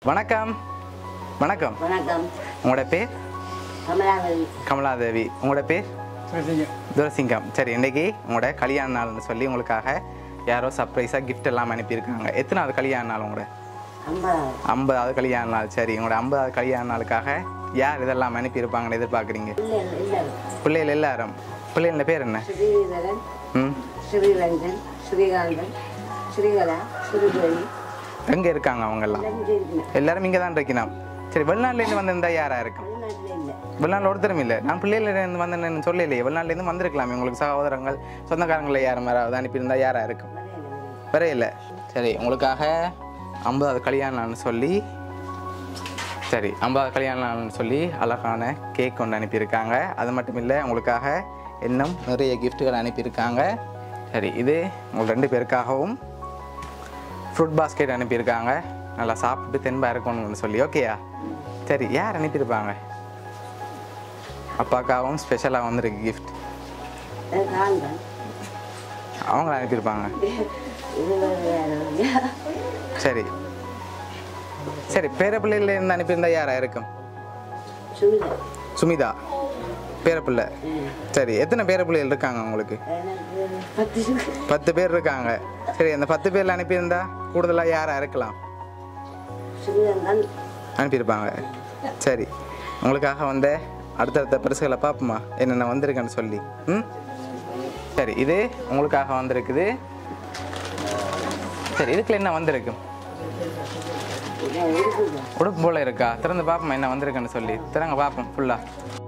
வணக்கம் வணக்கம் வணக்கம் உங்களோட பேர் கமலாவதி கமலாதேவி உங்களோட பேர் துரசிங்கம் சரி இன்னைக்கு உங்களோட கல்யாண நாள்னு சொல்லி உங்களுக்காக யாரோ சர்ப்ரைஸாக gift எல்லாம் அனுப்பியிருக்காங்க எத்தனாவது கல்யாண நாள் உங்களோட ஐம்பதாவது ஐம்பதாவது கல்யாண நாள் சரி உங்களோட ஐம்பதாவது கல்யாண நாளுக்காக யார் இதெல்லாம் அனுப்பியிருப்பாங்கன்னு எதிர்பார்க்குறீங்க இல்லை இல்லை பிள்ளைகள் எல்லாரும் பிள்ளைகள பேர் என்ன ஸ்ரீதரன் ம் ஸ்ரீரஞ்சன் ஸ்ரீகாந்தன் ஸ்ரீகலா ஸ்ரீதேவி எங்கே இருக்காங்க அவங்கெல்லாம் எல்லாம் இங்கே இருக்கணும் எல்லாரும் இங்கே தான் இருக்கணும் சரி வெளிநாட்டிலேருந்து வந்திருந்தா யாராக இருக்கும் வெளிநாட்டில் இல்லை வெளிநாட்டில் ஒருத்தரும் இல்லை நான் பிள்ளைகளிலேருந்து வந்தேன்னு சொல்லலையே வெளிநாட்டிலேருந்து வந்திருக்கலாமே உங்களுக்கு சகோதரங்கள் சொந்தக்காரங்களை யாரும் யாராவது அனுப்பியிருந்தா யாராக இருக்கும் வரையில சரி உங்களுக்காக ஐம்பதாவது கல்யாணம்னு சொல்லி சரி ஐம்பதாவது கல்யாணம்னு சொல்லி அழகான கேக் கொண்டு அனுப்பியிருக்காங்க அது மட்டும் இல்லை உங்களுக்காக இன்னும் நிறைய கிஃப்ட்டுகள் அனுப்பியிருக்காங்க சரி இது உங்கள் ரெண்டு பேருக்காகவும் ஃப்ரூட் பாஸ்கெட் அனுப்பியிருக்காங்க நல்லா சாப்பிட்டு தென்பா இருக்கணும்னு சொல்லி ஓகேயா சரி யார் அனுப்பியிருப்பாங்க அப்பாக்காகவும் ஸ்பெஷலாக வந்திருக்கு கிஃப்ட் காந்தன் அவங்க அனுப்பியிருப்பாங்க இது வேறு யாரும் இல்லை சரி சரி பேர பிள்ளையில இருந்து அனுப்பியிருந்தா யாரா இருக்கும் சுமிதா சுமிதா பேரப்பிள்ளை சரி எத்தனை பேர பிள்ளைகள் இருக்காங்க உங்களுக்கு எனக்கு பத்து சுமி பத்து பேர் இருக்காங்க சரி அந்த பத்து பேர்ல அனுப்பியிருந்தா கூடுதலாக யாரா இருக்கலாம் சுமிதன் அனுப்பியிருப்பாங்க சரி உங்களுக்காக வந்த அடுத்தடுத்த பரிசுகளை பார்ப்போமா என்னென்ன வந்திருக்குன்னு சொல்லி ம் சரி இது உங்களுக்காக வந்திருக்குது சரி இதுக்குள்ள என்ன வந்திருக்கு இருக்குது உடுப்பு போல இருக்கா திறந்து பார்ப்போம் என்ன வந்திருக்குன்னு சொல்லி திறங்க பார்ப்போம் ஃபுல்லா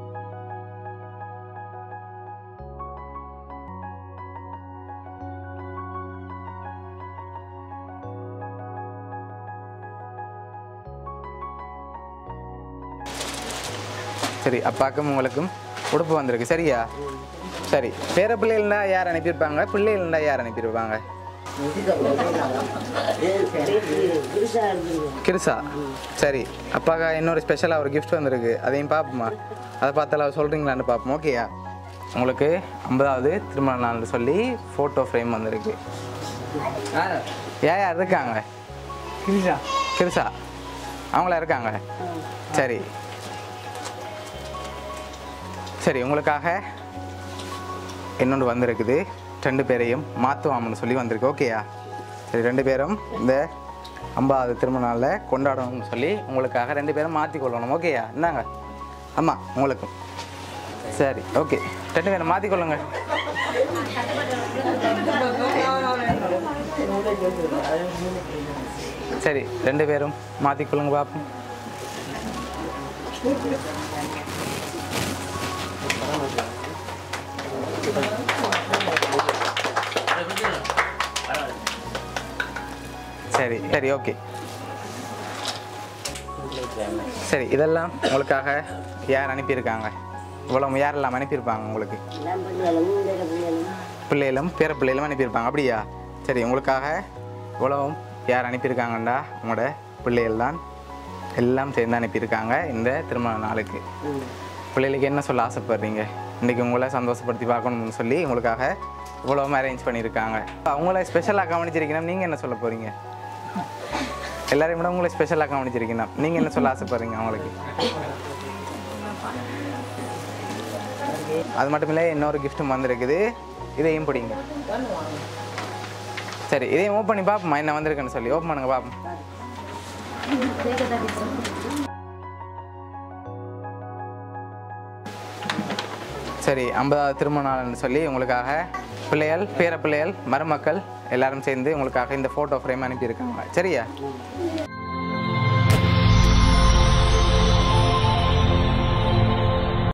சரி அப்பாக்கும் உங்களுக்கும் உடுப்பு வந்திருக்கு சரியா சரி பேர பிள்ளைகள்னா யார் அனுப்பியிருப்பாங்க பிள்ளைகள்னா யார் அனுப்பியிருப்பாங்க புதுசாக இருக்குது கிருசா சரி அப்பாக்கா இன்னொரு ஸ்பெஷலாக ஒரு gift வந்திருக்கு அதையும் பார்ப்போமா அதை பார்த்தால சொல்கிறீங்களான்னு பார்ப்போம் ஓகேயா உங்களுக்கு ஐம்பதாவது திருமண நாள்னு சொல்லி ஃபோட்டோ ஃப்ரேம் வந்திருக்கு யார் யார் இருக்காங்க கிருஷா கிருஷா அவங்களா இருக்காங்க சரி சரி உங்களுக்காக இன்னொன்று வந்திருக்குது ரெண்டு பேரையும் மாற்றுவாமன்னு சொல்லி வந்திருக்கு ஓகேயா சரி ரெண்டு பேரும் இந்த ஐம்பதாவது திருமண நாளில் கொண்டாடணும்னு சொல்லி உங்களுக்காக ரெண்டு பேரும் மாற்றி கொள்ளணும் ஓகேயா இந்தாங்க ஆமாம் உங்களுக்கும் சரி ஓகே ரெண்டு பேரும் மாற்றிக்கொள்ளுங்க சரி ரெண்டு பேரும் மாற்றிக்கொள்ளுங்க பார்ப்போம் சரி சரி ஓகே சரி இதெல்லாம் உங்களுக்காக யார் அனுப்பியிருக்காங்க இவ்வளோ யாரெல்லாம் அனுப்பியிருப்பாங்க உங்களுக்கு எல்லாம் பிள்ளைகளும் இந்த பிள்ளைகளும் பிள்ளைகளும் பேர பிள்ளைகளும் அனுப்பியிருப்பாங்க அப்படியா சரி உங்களுக்காக இவ்வளவும் யார் அனுப்பியிருக்காங்கண்டா உங்களோட பிள்ளைகள் தான் எல்லாம் சேர்ந்து அனுப்பியிருக்காங்க இந்த திருமண நாளுக்கு பிள்ளைகளுக்கு என்ன சொல்ல ஆசைப்படுறீங்க இன்றைக்கி உங்களை சந்தோஷப்படுத்தி பார்க்கணும்னு சொல்லி உங்களுக்காக இவ்வளவும் அரேஞ்ச் பண்ணியிருக்காங்க அவங்கள ஸ்பெஷலாக கவனிச்சிருக்கணும் நீங்கள் என்ன சொல்ல போகிறீங்க எல்லாரையும் விட உங்களை ஸ்பெஷலாக கவனிச்சிருக்கணும் நீங்கள் என்ன சொல்ல ஆசைப்படுறீங்க அவங்களுக்கு அது மட்டும் இல்லை இன்னொரு கிஃப்ட்டும் வந்திருக்குது இதையும் பிடிங்க சரி இதையும் ஓப்பன் பண்ணி பார்ப்போமா என்ன வந்திருக்குன்னு சொல்லி ஓப்பன் பண்ணுங்க பார்ப்போம் சரி ஐம்பதாவது திருமண நாள்னு சொல்லி உங்களுக்காக பிள்ளைகள் பேர பிள்ளைகள் மருமக்கள் எல்லாரும் சேர்ந்து உங்களுக்காக இந்த ஃபோட்டோ ஃப்ரேம் அனுப்பியிருக்காங்க சரியா